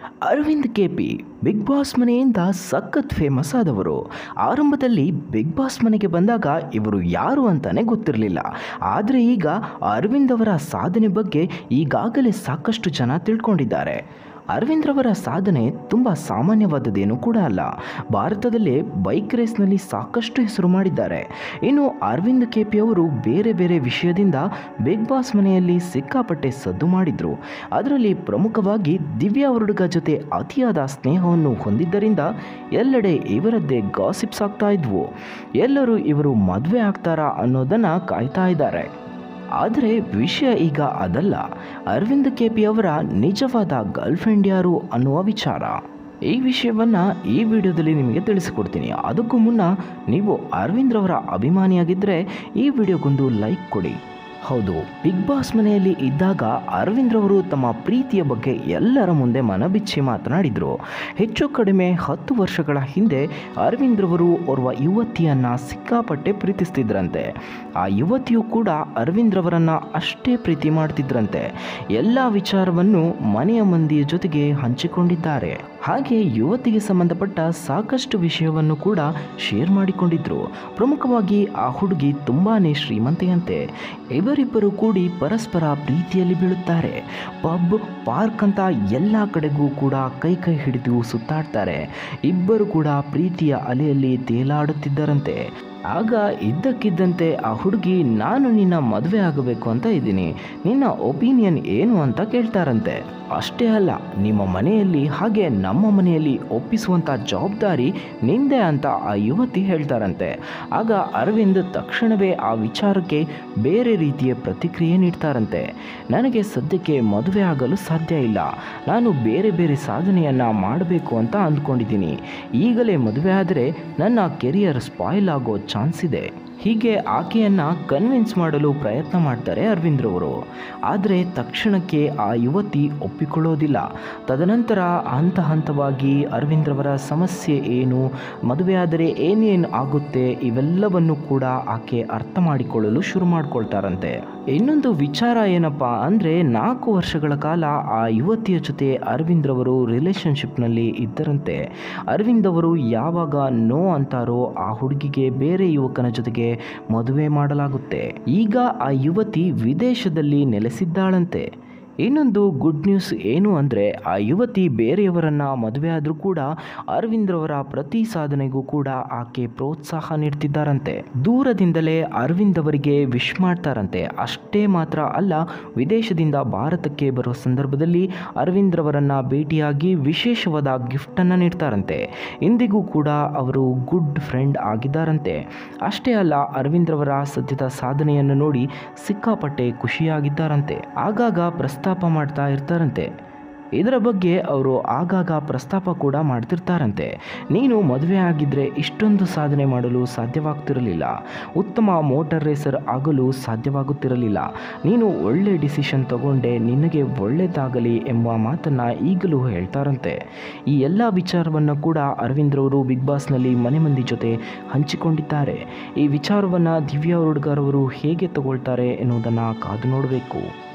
Arvind K P Big Boss ಮನೆಯಿಂದ ಸಖತ್ famous ಆದವರು ಆರಂಭದಲ್ಲಿ ಬಿಗ್ ಬಾಸ್ ಮನೆಗೆ ಬಂದಾಗ ಇವರು ಯಾರು ಅಂತಾನೆ ಗೊತ್ತಿರಲಿಲ್ಲ ಆದರೆ ಈಗ ಅರವಿಂದ್ ಅವರ ಸಾಧನೆ ಬಗ್ಗೆ ಈಗಾಗಲೇ ಸಾಕಷ್ಟು ಜನ ತಿಳ್ಕೊಂಡಿದ್ದಾರೆ ಅರವಿಂದ್ ರವರ ಸಾಧನೆ ತುಂಬ ಸಾಮಾನ್ಯವಾದದ್ದೇನೂ ಕೂಡ ಅಲ್ಲ ಭಾರತದಲ್ಲೇ ಬೈಕ್ ರೇಸ್ನಲ್ಲಿ ಸಾಕಷ್ಟು ಹೆಸರು ಮಾಡಿದ್ದಾರೆ ಇನ್ನು ಅರವಿಂದ್ ಕೆ ಪಿ ಅವರು ಬೇರೆ ಬೇರೆ ವಿಷಯದಿಂದ ಬಿಗ್ ಬಾಸ್ ಮನೆಯಲ್ಲಿ ಸಿಕ್ಕಾಪಟ್ಟೆ ಸದ್ದು ಮಾಡಿದ್ರು ಅದರಲ್ಲಿ ಪ್ರಮುಖವಾಗಿ ದಿವ್ಯಾ ಹುಡುಗ ಜೊತೆ ಅತಿಯಾದ ಸ್ನೇಹವನ್ನು ಹೊಂದಿದ್ದರಿಂದ ಎಲ್ಲೆಡೆ ಇವರದ್ದೇ ಗಾಸಿಪ್ಸ್ ಆಗ್ತಾ ಇದ್ವು ಎಲ್ಲರೂ ಇವರು ಮದುವೆ ಆಗ್ತಾರಾ ಅನ್ನೋದನ್ನು ಕಾಯ್ತಾ ಇದ್ದಾರೆ ಆದರೆ ವಿಷಯ ಈಗ ಅದಲ್ಲ ಅರವಿಂದ್ ಕೆ ಪಿ ಅವರ ನಿಜವಾದ ಗರ್ಲ್ಫ್ರೆಂಡ್ ಯಾರು ಅನ್ನುವ ವಿಚಾರ ಈ ವಿಷಯವನ್ನು ಈ ವಿಡಿಯೋದಲ್ಲಿ ನಿಮಗೆ ತಿಳಿಸಿಕೊಡ್ತೀನಿ ಅದಕ್ಕೂ ಮುನ್ನ ನೀವು ಅರವಿಂದ್ ರವರ ಅಭಿಮಾನಿಯಾಗಿದ್ದರೆ ಈ ವಿಡಿಯೋಗೊಂದು ಲೈಕ್ ಕೊಡಿ ಹೌದು ಬಿಗ್ ಬಾಸ್ ಮನೆಯಲ್ಲಿ ಇದ್ದಾಗ ಅರವಿಂದ್ ರವರು ತಮ್ಮ ಪ್ರೀತಿಯ ಬಗ್ಗೆ ಎಲ್ಲರ ಮುಂದೆ ಮನಬಿಚ್ಚಿ ಮಾತನಾಡಿದರು ಹೆಚ್ಚು ಕಡಿಮೆ ಹತ್ತು ವರ್ಷಗಳ ಹಿಂದೆ ಅರವಿಂದ್ ರವರು ಓರ್ವ ಯುವತಿಯನ್ನು ಸಿಕ್ಕಾಪಟ್ಟೆ ಪ್ರೀತಿಸ್ತಿದ್ರಂತೆ ಆ ಯುವತಿಯು ಕೂಡ ಅರವಿಂದ್ ರವರನ್ನು ಅಷ್ಟೇ ಪ್ರೀತಿ ಮಾಡ್ತಿದ್ರಂತೆ ಎಲ್ಲ ವಿಚಾರವನ್ನು ಮನೆಯ ಮಂದಿಯ ಜೊತೆಗೆ ಹಂಚಿಕೊಂಡಿದ್ದಾರೆ ಹಾಗೆ ಯುವತಿಗೆ ಸಂಬಂಧಪಟ್ಟ ಸಾಕಷ್ಟು ವಿಷಯವನ್ನು ಕೂಡ ಶೇರ್ ಮಾಡಿಕೊಂಡಿದ್ರು ಪ್ರಮುಖವಾಗಿ ಆ ಹುಡುಗಿ ತುಂಬಾನೇ ಶ್ರೀಮಂತೆಯಂತೆ ಇವರಿಬ್ಬರು ಕೂಡಿ ಪರಸ್ಪರ ಪ್ರೀತಿಯಲ್ಲಿ ಬೀಳುತ್ತಾರೆ ಪಬ್ ಪಾರ್ಕ್ ಅಂತ ಎಲ್ಲ ಕಡೆಗೂ ಕೂಡ ಕೈ ಕೈ ಹಿಡಿದು ಸುತ್ತಾಡ್ತಾರೆ ಇಬ್ಬರು ಕೂಡ ಪ್ರೀತಿಯ ಅಲೆಯಲ್ಲಿ ತೇಲಾಡುತ್ತಿದ್ದರಂತೆ ಆಗ ಇದ್ದಕ್ಕಿದ್ದಂತೆ ಆ ಹುಡುಗಿ ನಾನು ನಿನ್ನ ಮದುವೆ ಆಗಬೇಕು ಅಂತ ಇದ್ದೀನಿ ನಿನ್ನ ಒಪಿನಿಯನ್ ಏನು ಅಂತ ಕೇಳ್ತಾರಂತೆ ಅಷ್ಟೇ ಅಲ್ಲ ನಿಮ್ಮ ಮನೆಯಲ್ಲಿ ಹಾಗೆ ನಮ್ಮ ಮನೆಯಲ್ಲಿ ಒಪ್ಪಿಸುವಂಥ ಜವಾಬ್ದಾರಿ ನಿಂದೆ ಅಂತ ಆ ಯುವತಿ ಹೇಳ್ತಾರಂತೆ ಆಗ ಅರವಿಂದ್ ತಕ್ಷಣವೇ ಆ ವಿಚಾರಕ್ಕೆ ಬೇರೆ ರೀತಿಯ ಪ್ರತಿಕ್ರಿಯೆ ನೀಡ್ತಾರಂತೆ ನನಗೆ ಸದ್ಯಕ್ಕೆ ಮದುವೆ ಆಗಲು ಸಾಧ್ಯ ಇಲ್ಲ ನಾನು ಬೇರೆ ಬೇರೆ ಸಾಧನೆಯನ್ನು ಮಾಡಬೇಕು ಅಂತ ಅಂದ್ಕೊಂಡಿದ್ದೀನಿ ಈಗಲೇ ಮದುವೆ ಆದರೆ ನನ್ನ ಕೆರಿಯರ್ ಸ್ಪಾಯ್ಲ್ ಆಗೋ ಚಾನ್ಸ್ ಇದೆ ಹೀಗೆ ಆಕೆಯನ್ನು ಕನ್ವಿನ್ಸ್ ಮಾಡಲು ಪ್ರಯತ್ನ ಮಾಡ್ತಾರೆ ಅರವಿಂದ್ ರವರು ಆದರೆ ತಕ್ಷಣಕ್ಕೆ ಆ ಯುವತಿ ಒಪ್ಪಿಕೊಳ್ಳೋದಿಲ್ಲ ತದನಂತರ ಹಂತ ಹಂತವಾಗಿ ಅರವಿಂದ್ ರವರ ಸಮಸ್ಯೆ ಏನು ಮದುವೆ ಆದರೆ ಏನೇನು ಆಗುತ್ತೆ ಇವೆಲ್ಲವನ್ನು ಕೂಡ ಆಕೆ ಅರ್ಥ ಮಾಡಿಕೊಳ್ಳಲು ಶುರು ಮಾಡ್ಕೊಳ್ತಾರಂತೆ ಇನ್ನೊಂದು ವಿಚಾರ ಏನಪ್ಪ ಅಂದರೆ ನಾಲ್ಕು ವರ್ಷಗಳ ಕಾಲ ಆ ಯುವತಿಯ ಜೊತೆ ಅರವಿಂದ್ ರವರು ರಿಲೇಷನ್ಶಿಪ್ನಲ್ಲಿ ಇದ್ದರಂತೆ ಅರವಿಂದ್ ಅವರು ಯಾವಾಗ ನೋ ಅಂತಾರೋ ಆ ಹುಡುಗಿಗೆ ಬೇರೆ ಯುವಕನ ಜೊತೆಗೆ ಮದುವೆ ಮಾಡಲಾಗುತ್ತೆ ಈಗ ಆ ಯುವತಿ ವಿದೇಶದಲ್ಲಿ ನೆಲೆಸಿದ್ದಾಳಂತೆ ಇನ್ನೊಂದು ಗುಡ್ ನ್ಯೂಸ್ ಏನು ಅಂದರೆ ಆ ಯುವತಿ ಬೇರೆಯವರನ್ನ ಮದುವೆ ಆದರೂ ಕೂಡ ಅರವಿಂದ್ ರವರ ಪ್ರತಿ ಸಾಧನೆಗೂ ಕೂಡ ಆಕೆ ಪ್ರೋತ್ಸಾಹ ನೀಡ್ತಿದ್ದಾರಂತೆ ದೂರದಿಂದಲೇ ಅರವಿಂದ್ ಅವರಿಗೆ ವಿಶ್ ಮಾಡ್ತಾರಂತೆ ಅಷ್ಟೇ ಮಾತ್ರ ಅಲ್ಲ ವಿದೇಶದಿಂದ ಭಾರತಕ್ಕೆ ಬರುವ ಸಂದರ್ಭದಲ್ಲಿ ಅರವಿಂದ್ ರವರನ್ನ ಭೇಟಿಯಾಗಿ ವಿಶೇಷವಾದ ಗಿಫ್ಟನ್ನು ನೀಡ್ತಾರಂತೆ ಇಂದಿಗೂ ಕೂಡ ಅವರು ಗುಡ್ ಫ್ರೆಂಡ್ ಆಗಿದ್ದಾರಂತೆ ಅಷ್ಟೇ ಅಲ್ಲ ಅರವಿಂದ್ ರವರ ಸದ್ಯದ ಸಾಧನೆಯನ್ನು ನೋಡಿ ಸಿಕ್ಕಾಪಟ್ಟೆ ಖುಷಿಯಾಗಿದ್ದಾರಂತೆ ಆಗಾಗ ಪ್ರಸ್ತಾಪ ಮಾಡ್ತಾ ಇರ್ತಾರಂತೆ ಇದರ ಬಗ್ಗೆ ಅವರು ಆಗಾಗ ಪ್ರಸ್ತಾಪ ಕೂಡ ಮಾಡ್ತಿರ್ತಾರಂತೆ ನೀನು ಮದುವೆ ಆಗಿದ್ದರೆ ಇಷ್ಟೊಂದು ಸಾಧನೆ ಮಾಡಲು ಸಾಧ್ಯವಾಗ್ತಿರಲಿಲ್ಲ ಉತ್ತಮ ಮೋಟಾರ್ ರೇಸರ್ ಆಗಲು ಸಾಧ್ಯವಾಗುತ್ತಿರಲಿಲ್ಲ ನೀನು ಒಳ್ಳೆ ಡಿಸಿಷನ್ ತಗೊಂಡೆ ನಿನಗೆ ಒಳ್ಳೆಯದಾಗಲಿ ಎಂಬ ಮಾತನ್ನು ಈಗಲೂ ಹೇಳ್ತಾರಂತೆ ಈ ಎಲ್ಲ ವಿಚಾರವನ್ನು ಕೂಡ ಅರವಿಂದ್ ರವರು ಬಿಗ್ ಬಾಸ್ನಲ್ಲಿ ಮನೆ ಮಂದಿ ಜೊತೆ ಹಂಚಿಕೊಂಡಿದ್ದಾರೆ ಈ ವಿಚಾರವನ್ನು ದಿವ್ಯಾ ಹುಡುಗರವರು ಹೇಗೆ ತಗೊಳ್ತಾರೆ ಎನ್ನುವುದನ್ನು ಕಾದು ನೋಡಬೇಕು